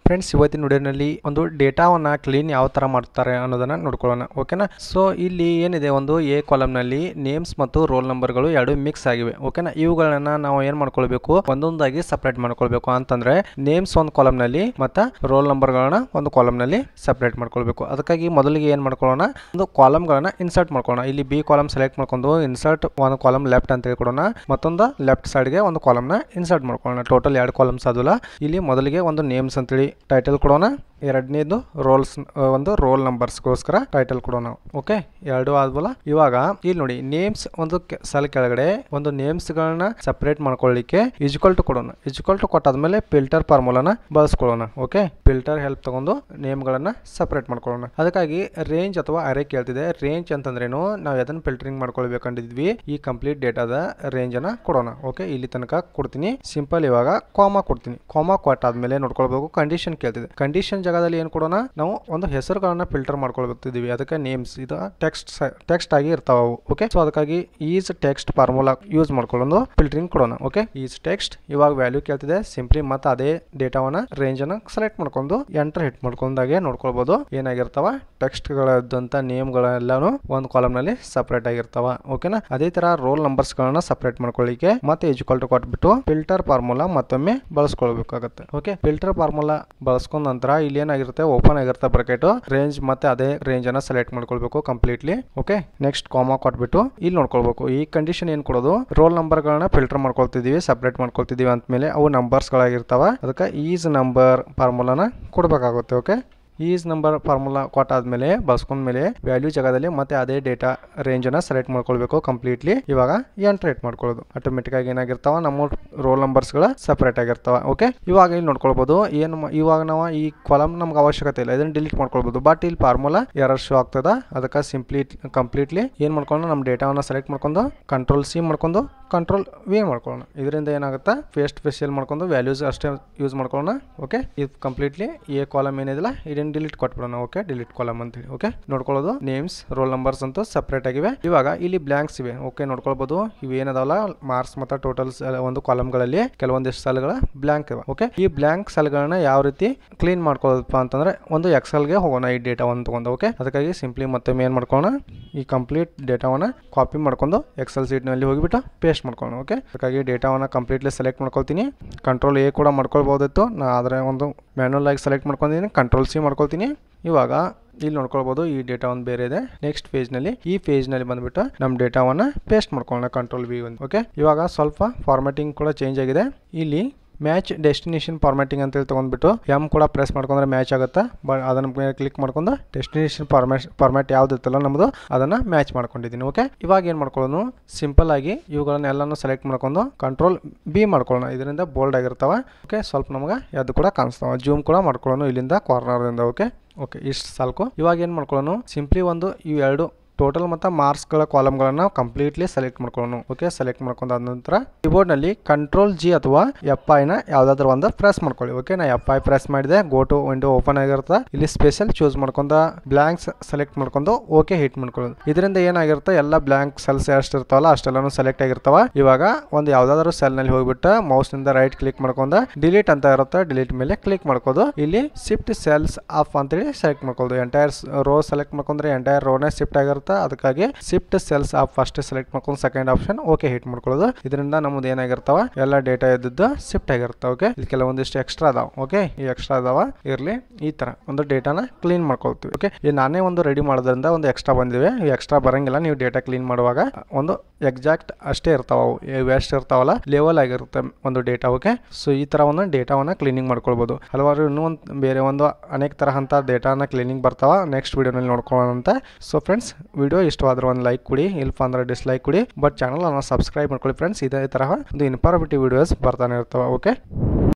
friends ಇವತ್ತಿನ ವಿಡಿಯೋನಲ್ಲಿ ಒಂದು ಡೇಟಾವನ್ನ ಕ್ಲೀನ್ ಯಾವ ತರ ಮಾಡ್ತಾರೆ ಅನ್ನೋದನ್ನ ನೋಡ್ಕೊಳ್ಳೋಣ ಓಕೆನಾ ಸೊ ಇಲ್ಲಿ ಏನಿದೆ ಒಂದು ಎ ಕಾಲಮ್ನಲ್ಲಿ ನೇಮ್ಸ್ ಮತ್ತು ರೋಲ್ ನಂಬರ್ಗಳು ಎರಡು ಮಿಕ್ಸ್ ಆಗಿವೆ ಓಕೆನಾ ಇವುಗಳನ್ನ ನಾವು ಏನ್ ಮಾಡ್ಕೊಳ್ಬೇಕು ಒಂದೊಂದಾಗಿ ಸಪರೇಟ್ ಮಾಡ್ಕೊಳ್ಬೇಕು ಅಂತಂದ್ರೆ ನೇಮ್ಸ್ ಒಂದು ಕಾಲಮ್ನಲ್ಲಿ ಮತ್ತು ರೋಲ್ ನಂಬರ್ಗಳನ್ನ ಒಂದು ಕಾಲಮ್ನಲ್ಲಿ ಸಪರೇಟ್ ಮಾಡ್ಕೊಳ್ಬೇಕು ಅದಕ್ಕಾಗಿ ಮೊದಲಿಗೆ ಏನು ಮಾಡ್ಕೊಳ್ಳೋಣ ಒಂದು ಕಾಲಮ್ಗಳನ್ನ ಇನ್ಸರ್ಟ್ ಮಾಡ್ಕೊಳ್ಳೋಣ ಇಲ್ಲಿ ಬಿ ಕಾಲಮ್ ಸೆಲೆಕ್ಟ್ ಮಾಡ್ಕೊಂಡು ಇನ್ಸರ್ಟ್ ಒಂದು ಕಾಲಮ್ ಲೆಫ್ಟ್ ಅಂತ ಹೇಳ್ಕೊಡೋಣ ಮತ್ತೊಂದು ಲೆಫ್ಟ್ ಸೈಡ್ಗೆ ಒಂದು ಕಾಲಮ್ನ ಇನ್ಸರ್ಟ್ ಮಾಡ್ಕೊಳ್ಳೋಣ ಟೋಟಲ್ ಎರಡು ಕಾಲಮ್ಸ್ ಅದಲ್ಲ ಇಲ್ಲಿ ಮೊದಲಿಗೆ ಒಂದು ನೇಮ್ಸ್ ಅಂತೇಳಿ ಟೈಟಲ್ ಕೊಡೋಣ ಎರಡನೇದು ರೋಲ್ಸ್ ಒಂದು ರೋಲ್ ನಂಬರ್ಸ್ಗೋಸ್ಕರ ಟೈಟಲ್ ಕೊಡೋಣ ಓಕೆ ಎರಡು ಆದ್ವಲ್ಲ ಇವಾಗ ಇಲ್ಲಿ ನೋಡಿ ನೇಮ್ಸ್ ಒಂದು ಸಲ ಕೆಳಗಡೆ ಒಂದು ನೇಮ್ಸ್ ಗಳನ್ನ ಸಪರೇಟ್ ಮಾಡ್ಕೊಳ್ಳಿಕ್ಕೆ ಇಜ್ವಲ್ ಟು ಕೊಡೋಣ ಇಜ್ವಲ್ ಟು ಕೊಟ್ಟಾದ್ಮೇಲೆ ಫಿಲ್ಟರ್ ಫಾರ್ಮುಲಾನ ಬಳಸ್ಕೊಳ್ಳೋಣ ಓಕೆ ಫಿಲ್ಟರ್ ಹೆಲ್ಪ್ ತಗೊಂಡು ನೇಮ್ ಗಳನ್ನ ಸಪರೇಟ್ ಮಾಡ್ಕೊಳ್ಳೋಣ ಅದಕ್ಕಾಗಿ ರೇಂಜ್ ಅಥವಾ ಅರೆ ಕೇಳ್ತಿದೆ ರೇಂಜ್ ಅಂತಂದ್ರೇನು ನಾವು ಅದನ್ನ ಫಿಲ್ಟರಿಂಗ್ ಮಾಡ್ಕೊಳ್ಬೇಕಂದಿದ್ವಿ ಈ ಕಂಪ್ಲೀಟ್ ಡೇಟಾದ ರೇಂಜ್ ಅನ್ನ ಕೊಡೋಣ ಓಕೆ ಇಲ್ಲಿ ತನಕ ಕೊಡ್ತೀನಿ ಸಿಂಪಲ್ ಇವಾಗ ಕಾಮಾ ಕೊಡ್ತೀನಿ ಕಾಮಾ ಕೊಟ್ಟಾದ್ಮೇಲೆ ನೋಡ್ಕೊಳ್ಬೇಕು ಕಂಡೀಷನ್ ಕೇಳ್ತಿದೆ ಕಂಡೀಷನ್ ಜಾಗದಲ್ಲಿ ಏನು ಕೊಡೋಣ ನಾವು ಒಂದು ಹೆಸರುಗಳನ್ನ ಫಿಲ್ಟರ್ ಮಾಡ್ಕೊಳ್ಬೇಕಿದ್ದೀವಿ ಅದಕ್ಕೆ ನೇಮ್ಸ್ ಇದು ಟೆಕ್ಸ್ಟ್ ಟೆಕ್ಸ್ಟ್ ಆಗಿ ಇರ್ತಾವ ಅವು ಓಕೆ ಸೊ ಅದಕ್ಕಾಗಿ ಈಸ್ ಟೆಕ್ಸ್ಟ್ ಫಾರ್ಮುಲಾ ಯೂಸ್ ಮಾಡ್ಕೊಳ್ಳೋದು ಫಿಲ್ಟರಿಂಗ್ ಕೊಡೋಣ ಓಕೆ ಈಸ್ ಟೆಕ್ಸ್ಟ್ ಇವಾಗ ವ್ಯಾಲ್ಯೂ ಕೇಳ್ತಿದೆ ಸಿಂಪ್ಲಿ ಮತ್ತೆ ಅದೇ ಡೇಟಾವನ್ನ ರೇಂಜ್ ಅನ್ನ ಸೆಲೆಕ್ಟ್ ಮಾಡ್ಕೊಂಡು ಎಂಟರ್ ಹಿಟ್ ಮಾಡ್ಕೊಂಡಾಗೆ ನೋಡ್ಕೊಳ್ಬಹುದು ಏನಾಗಿರ್ತಾವ ಟೆಕ್ಸ್ಟ್ ಗಳದಂತ ನೇಮ್ ಗಳೆಲ್ಲಾನು ಒಂದು ಕಾಲಮ್ ನಲ್ಲಿ ಸಪರೇಟ್ ಆಗಿರ್ತಾವ ಓಕೆನಾ ಅದೇ ತರ ರೋಲ್ ನಂಬರ್ಸ್ ಗಳನ್ನ ಸಪರೇಟ್ ಮಾಡ್ಕೊಳ್ಳಿಕ್ಕೆ ಮತ್ತೆ ಎಜುಕಲ್ ಟು ಕೊಟ್ಬಿಟ್ಟು ಫಿಲ್ಟರ್ ಫಾರ್ಮುಲಾ ಮತ್ತೊಮ್ಮೆ ಬಳಸ್ಕೊಳ್ಬೇಕಾಗುತ್ತೆ ಓಕೆ ಫಿಲ್ಟರ್ ಫಾರ್ಮುಲಾ ಬಳಸ್ಕೊಂಡ ನಂತರ ಇಲ್ಲಿ ಏನಾಗಿರುತ್ತೆ ಓಪನ್ ಆಗಿರುತ್ತೆ ಬ್ರಕೆಟ್ ರೇಂಜ್ ಮತ್ತೆ ಅದೇ ರೇಂಜ್ ಅನ್ನ ಸೆಲೆಕ್ಟ್ ಮಾಡ್ಕೊಳ್ಬೇಕು ಕಂಪ್ಲೀಟ್ಲಿ ಓಕೆ ನೆಕ್ಸ್ಟ್ ಕಾಮಾ ಕೊಟ್ಬಿಟ್ಟು ಇಲ್ಲಿ ನೋಡ್ಕೊಳ್ಬೇಕು ಈ ಕಂಡೀಷನ್ ಏನ್ ಕೊಡೋದು ರೋಲ್ ನಂಬರ್ ಗಳನ್ನ ಫಿಲ್ಟರ್ ಮಾಡ್ಕೊಳ್ತಿದೀವಿ ಸಪರೇಟ್ ಮಾಡ್ಕೊಳ್ತಿದೀವಿ ಅಂದ್ಮೇಲೆ ಅವು ನಂಬರ್ಸ್ ಗಳಾಗಿರ್ತಾವ ಅದಕ್ಕೆ ಈಸ್ ನಂಬರ್ ಫಾರ್ಮುಲಾನ ಕೊಡ್ಬೇಕಾಗುತ್ತೆ ಓಕೆ ಈಸ್ ನಂಬರ್ ಫಾರ್ಮುಲಾ ಕೊಟ್ಟಾದ್ಮೇಲೆ ಬಳಸ್ಕೊಂಡ್ಮೇಲೆ ವ್ಯಾಲ್ಯೂ ಜಾಗದಲ್ಲಿ ಮತ್ತೆ ಅದೇ ಡೇಟಾ ರೇಂಜ್ ಅನ್ನ ಸೆಲೆಕ್ಟ್ ಮಾಡ್ಕೊಳ್ಬೇಕು ಕಂಪ್ಲೀಟ್ಲಿ ಇವಾಗ ಎಂಟ್ರೇಟ್ ಮಾಡ್ಕೊಳ್ಳೋದು ಆಟೋಮೆಟಿಕ್ ಆಗಿ ಏನಾಗಿರ್ತಾವ ನಮ್ಮ ರೋಲ್ ನಂಬರ್ಸ್ ಗಳ ಸಪರೇಟ್ ಆಗಿರ್ತಾವ ಓಕೆ ಇವಾಗ ಇಲ್ಲಿ ನೋಡ್ಕೊಳ್ಬಹುದು ಏನು ಇವಾಗ ನಾವು ಈ ಕಾಲಮ್ ನಮ್ಗೆ ಅವಶ್ಯಕತೆ ಇಲ್ಲ ಇದನ್ನ ಡಿಲೀಟ್ ಮಾಡ್ಕೊಳ್ಬಹುದು ಬಟ್ ಇಲ್ಲಿ ಫಾರ್ಮುಲಾ ಎರರ್ ಶೋ ಆಗ್ತದ ಅದಕ್ಕೆ ಸಿಂಪ್ಲಿ ಕಂಪ್ಲೀಟ್ಲಿ ಏನ್ ಮಾಡ್ಕೊಂಡು ನಮ್ಮ ಡೇಟಾವನ್ನ ಸೆಲೆಕ್ಟ್ ಮಾಡ್ಕೊಂಡು ಕಂಟ್ರೋಲ್ ಸಿ ಮಾಡ್ಕೊಂಡು ಕಂಟ್ರೋಲ್ ವಿ ಮಾಡ್ಕೊಳ್ಳೋಣ ಇದರಿಂದ ಏನಾಗುತ್ತೆ ಫೇಸ್ಟ್ ಫೇಶಿಯಲ್ ಮಾಡ್ಕೊಂಡು ವ್ಯಾಲ್ಯೂಸ್ ಅಷ್ಟೇ ಯೂಸ್ ಮಾಡ್ಕೊಳ್ಳೋಣ ಓಕೆ ಇದು ಕಂಪ್ಲೀಟ್ಲಿ ಎ ಕಾಲಮ್ ಏನಿದಿಲ್ಲ ಇದನ್ನ ಡಿಲೀಟ್ ಕೊಟ್ಬಿಡೋಣ ಓಕೆ ಡಿಲೀಟ್ ಕಾಲಮ್ ಅಂತ ಹೇಳಿ ಓಕೆ ನೋಡ್ಕೊಳ್ಳೋದು ನೇಮ್ಸ್ ರೋಲ್ ನಂಬರ್ಸ್ ಅಂತೂ ಸಪ್ರೇಟ್ ಆಗಿವೆ ಇವಾಗ ಇಲ್ಲಿ ಬ್ಲಾಂಕ್ಸ್ ಇವೆ ಓಕೆ ನೋಡ್ಕೊಳ್ಬಹುದು ಇವು ಏನದಾವಲ್ಲ ಮಾರ್ಕ್ಸ್ ಮತ್ತು ಟೋಟಲ್ಸ್ ಒಂದು ಕಾಲಮ್ಗಳಲ್ಲಿ ಕೆಲವೊಂದಿಷ್ಟು ಸಾಲುಗಳ ಬ್ಲಾಂಕ್ ಇವೆ ಓಕೆ ಈ ಬ್ಲಾಂಕ್ ಸಾಲುಗಳನ್ನ ಯಾವ ರೀತಿ ಕ್ಲೀನ್ ಮಾಡ್ಕೊಳ್ಳೋದಪ್ಪ ಅಂತಂದ್ರೆ ಒಂದು ಎಕ್ಸೆಲ್ಗೆ ಹೋಗೋಣ ಈ ಡೇಟಾವನ್ನು ತಗೊಂಡು ಓಕೆ ಅದಕ್ಕಾಗಿ ಸಿಂಪ್ಲಿ ಮತ್ತೊಮ್ಮೆ ಏನು ಮಾಡ್ಕೊಳ್ಳೋಣ ಈ ಕಂಪ್ಲೀಟ್ ಡೇಟಾವನ್ನ ಕಾಪಿ ಮಾಡ್ಕೊಂಡು ಎಕ್ಸೆಲ್ ಸೀಟ್ನಲ್ಲಿ ಹೋಗಿಬಿಟ್ಟು ಪೇಸ್ಟ್ ಮಾಡ್ಕೊಳ್ಳೋಣ ಓಕೆ ಅದಕ್ಕಾಗಿ ಡೇಟಾವನ್ನ ಕಂಪ್ಲೀಟ್ಲಿ ಸೆಲೆಕ್ಟ್ ಮಾಡ್ಕೊಳ್ತೀನಿ ಕಂಟ್ರೋಲ್ ಎ ಕೂಡ ಮಾಡ್ಕೊಳ್ಬೋದಿತ್ತು ನಾ ಆದರೆ ಒಂದು ಮ್ಯಾನುವಲ್ ಆಗಿ ಸೆಲೆಕ್ಟ್ ಮಾಡ್ಕೊಂಡಿದ್ದೀನಿ ಕಂಟ್ರೋಲ್ ಸಿ ಮಾಡ್ಕೊಳ್ತೀನಿ ಇವಾಗ ಇಲ್ಲಿ ನೋಡ್ಕೊಳ್ಬೋದು ಈ ಡೇಟಾ ಒಂದು ಬೇರೆ ಇದೆ ನೆಕ್ಸ್ಟ್ ಪೇಜ್ನಲ್ಲಿ ಈ ಪೇಜ್ನಲ್ಲಿ ಬಂದ್ಬಿಟ್ಟು ನಮ್ಮ ಡೇಟಾವನ್ನು ಪೇಸ್ಟ್ ಮಾಡ್ಕೊಳ್ಳೋಣ ಕಂಟ್ರೋಲ್ ವಿ ಒಂದು ಓಕೆ ಇವಾಗ ಸ್ವಲ್ಪ ಫಾರ್ಮ್ಯಾಟಿಂಗ್ ಕೂಡ ಚೇಂಜ್ ಆಗಿದೆ ಇಲ್ಲಿ ಮ್ಯಾಚ್ ಡೆಸ್ಟಿನೇಷನ್ ಫಾರ್ಮ್ಯಾಟಿಂಗ್ ಅಂತೇಳಿ ತೊಗೊಂಡ್ಬಿಟ್ಟು ಎಮ್ ಕೂಡ ಪ್ರೆಸ್ ಮಾಡ್ಕೊಂಡ್ರೆ ಮ್ಯಾಚ್ ಆಗುತ್ತೆ ಬಟ್ ಅದನ್ನ ಮೇಲೆ ಕ್ಲಿಕ್ ಮಾಡ್ಕೊಂಡು ಡೆಸ್ಟಿನೇಷನ್ ಫಾರ್ಮ್ಯಾಟ್ ಫಾರ್ಮ್ಯಾಟ್ ಯಾವ್ದು ಇರ್ತಲ್ಲ ನಮ್ಮದು ಅದನ್ನು ಮ್ಯಾಚ್ ಮಾಡ್ಕೊಂಡಿದ್ದೀನಿ ಓಕೆ ಇವಾಗ ಏನು ಮಾಡ್ಕೊಳ್ಳೋನು ಸಿಂಪಲ್ ಆಗಿ ಇವುಗಳನ್ನ ಎಲ್ಲನೂ ಸೆಲೆಕ್ಟ್ ಮಾಡ್ಕೊಂಡು ಕಂಟ್ರೋಲ್ ಬಿ ಮಾಡ್ಕೊಳ್ಳೋಣ ಇದರಿಂದ ಬೋಲ್ಡ್ ಆಗಿರ್ತಾವ ಓಕೆ ಸ್ವಲ್ಪ ನಮಗೆ ಅದು ಕೂಡ ಕಾಣಿಸ್ತಾವ ಜೂಮ್ ಕೂಡ ಮಾಡ್ಕೊಳ್ಳೋನು ಇಲ್ಲಿಂದ ಕಾರ್ನರ್ದಿಂದ ಓಕೆ ಓಕೆ ಇಷ್ಟು ಸಾಲ್ಕು ಇವಾಗ ಏನು ಮಾಡ್ಕೊಳ್ಳೋನು ಸಿಂಪ್ಲಿ ಒಂದು ಇವು ಎರಡು ಟೋಟಲ್ ಮತ್ತು ಮಾರ್ಕ್ಸ್ಗಳ ಕಾಲಮ್ಗಳನ್ನು ಕಂಪ್ಲೀಟ್ಲಿ ಸೆಲೆಕ್ಟ್ ಮಾಡ್ಕೊಳ್ಳೋಣ ಓಕೆ ಸೆಲೆಕ್ಟ್ ಮಾಡ್ಕೊಂಡಾದ ನಂತರ ಕೀಬೋರ್ಡ್ನಲ್ಲಿ ಕಂಟ್ರೋಲ್ ಜಿ ಅಥವಾ ಎಫ್ ಐನ ಯಾವುದಾದ್ರೂ ಒಂದು ಪ್ರೆಸ್ ಮಾಡ್ಕೊಳ್ಳಿ ಓಕೆ ನಾ ಎಫ್ ಐ ಪ್ರೆಸ್ ಮಾಡಿದೆ ಗೋ ಟು ವಿಂಡೋ ಓಪನ್ ಆಗಿರುತ್ತೆ ಇಲ್ಲಿ ಸ್ಪೆಷಲ್ ಚೂಸ್ ಮಾಡ್ಕೊಂಡು ಬ್ಲಾಂಕ್ಸ್ ಸೆಲೆಕ್ಟ್ ಮಾಡ್ಕೊಂಡು ಓಕೆ ಹಿಟ್ ಮಾಡ್ಕೊಳ್ಳೋದು ಇದರಿಂದ ಏನಾಗಿರುತ್ತೆ ಎಲ್ಲ ಬ್ಲಾಂಕ್ ಸೆಲ್ಸ್ ಎಷ್ಟು ಇರ್ತಾವಲ್ಲ ಅಷ್ಟೆಲ್ಲನೂ ಸೆಲೆಕ್ಟ್ ಆಗಿರ್ತಾವ ಇವಾಗ ಒಂದು ಯಾವುದಾದ್ರೂ ಸೆಲ್ನಲ್ಲಿ ಹೋಗ್ಬಿಟ್ಟು ಮೌಸ್ನಿಂದ ರೈಟ್ ಕ್ಲಿಕ್ ಮಾಡ್ಕೊಂಡು ಡಿಲೀಟ್ ಅಂತ ಇರುತ್ತೆ ಡಿಲೀಟ್ ಮೇಲೆ ಕ್ಲಿಕ್ ಮಾಡ್ಕೋದು ಇಲ್ಲಿ ಶಿಫ್ಟ್ ಸೆಲ್ಸ್ ಆಫ್ ಅಂತೇಳಿ ಸೆಲೆಕ್ಟ್ ಮಾಡ್ಕೊಳ್ಳೋದು ಎಂಟೈರ್ ರೋ ಸೆಲೆಕ್ಟ್ ಮಾಡ್ಕೊಂಡ್ರೆ ಎಂಟೈರ್ ರೋನೇ ಶಿಫ್ಟ್ ಆಗಿರುತ್ತೆ ಅದಕ್ಕಾಗಿ shift cells up first select ಮಾಡ್ಕೊಂಡು ಸೆಕೆಂಡ್ ಆಪ್ಷನ್ ಓಕೆ ಹಿಟ್ ಮಾಡ್ಕೊಳ್ಳೋದು ಇದರಿಂದ ನಮ್ದು ಏನಾಗಿರ್ತಾವ ಎಲ್ಲ ಡೇಟಾ ಇದ್ದದ್ದು ಶಿಫ್ಟ್ ಆಗಿರುತ್ತೆ ಓಕೆ ಇಲ್ಲಿ ಕೆಲವೊಂದಿಷ್ಟು ಎಕ್ಸ್ಟ್ರಾ ಅದಾವ ಓಕೆ ಈ ಎಕ್ಸ್ಟ್ರಾ ಅದಾವ ಇರ್ಲಿ ಈ ತರ ಒಂದು ಡೇಟಾನ ಕ್ಲೀನ್ ಮಾಡ್ಕೊಳ್ತೀವಿ ಓಕೆ ಈ ನಾನೇ ಒಂದು ರೆಡಿ ಮಾಡೋದ್ರಿಂದ ಒಂದು ಎಕ್ಸ್ಟ್ರಾ ಬಂದಿವೆ ಈ ಎಕ್ಸ್ಟ್ರಾ ಬರಂಗಿಲ್ಲ ನೀವು ಡೇಟಾ ಕ್ಲೀನ್ ಮಾಡುವಾಗ ಒಂದು ಎಕ್ಸಾಕ್ಟ್ ಅಷ್ಟೇ ಇರ್ತಾವ ಅವು ಇವು ಎಷ್ಟು ಇರ್ತಾವಲ್ಲ ಲೆವೆಲ್ ಆಗಿರುತ್ತೆ ಒಂದು ಡೇಟಾ ಓಕೆ ಸೊ ಈ ತರ ಒಂದು ಡೇಟಾವನ್ನ ಕ್ಲೀನಿಂಗ್ ಮಾಡ್ಕೊಳ್ಬಹುದು ಹಲವಾರು ಇನ್ನೂ ಒಂದು ಬೇರೆ ಒಂದು ಅನೇಕ ತರಹಂತ ಡೇಟಾನ ಕ್ಲೀನಿಂಗ್ ಬರ್ತಾವ ನೆಕ್ಸ್ಟ್ ವಿಡಿಯೋನಲ್ಲಿ ನೋಡ್ಕೊಳ್ಳೋಣಂತ ಸೊ ಫ್ರೆಂಡ್ಸ್ ವಿಡಿಯೋ ಇಷ್ಟವಾದ್ರೆ ಒಂದು ಲೈಕ್ ಕೊಡಿ ಇಲ್ಪ ಅಂದ್ರೆ ಡಿಸ್ಲೈಕ್ ಕೊಡಿ ಬಟ್ ಚಾನಲ್ ಅನ್ನ ಸಬ್ಸ್ಕ್ರೈಬ್ ಮಾಡ್ಕೊಳ್ಳಿ ಫ್ರೆಂಡ್ಸ್ ಇದೇ ತರಹ ಒಂದು ಇನ್ಫಾರ್ಮೇಟಿವ್ ವಿಡಿಯೋಸ್ ಬರ್ತಾನೆ ಇರ್ತಾವೆ ಓಕೆ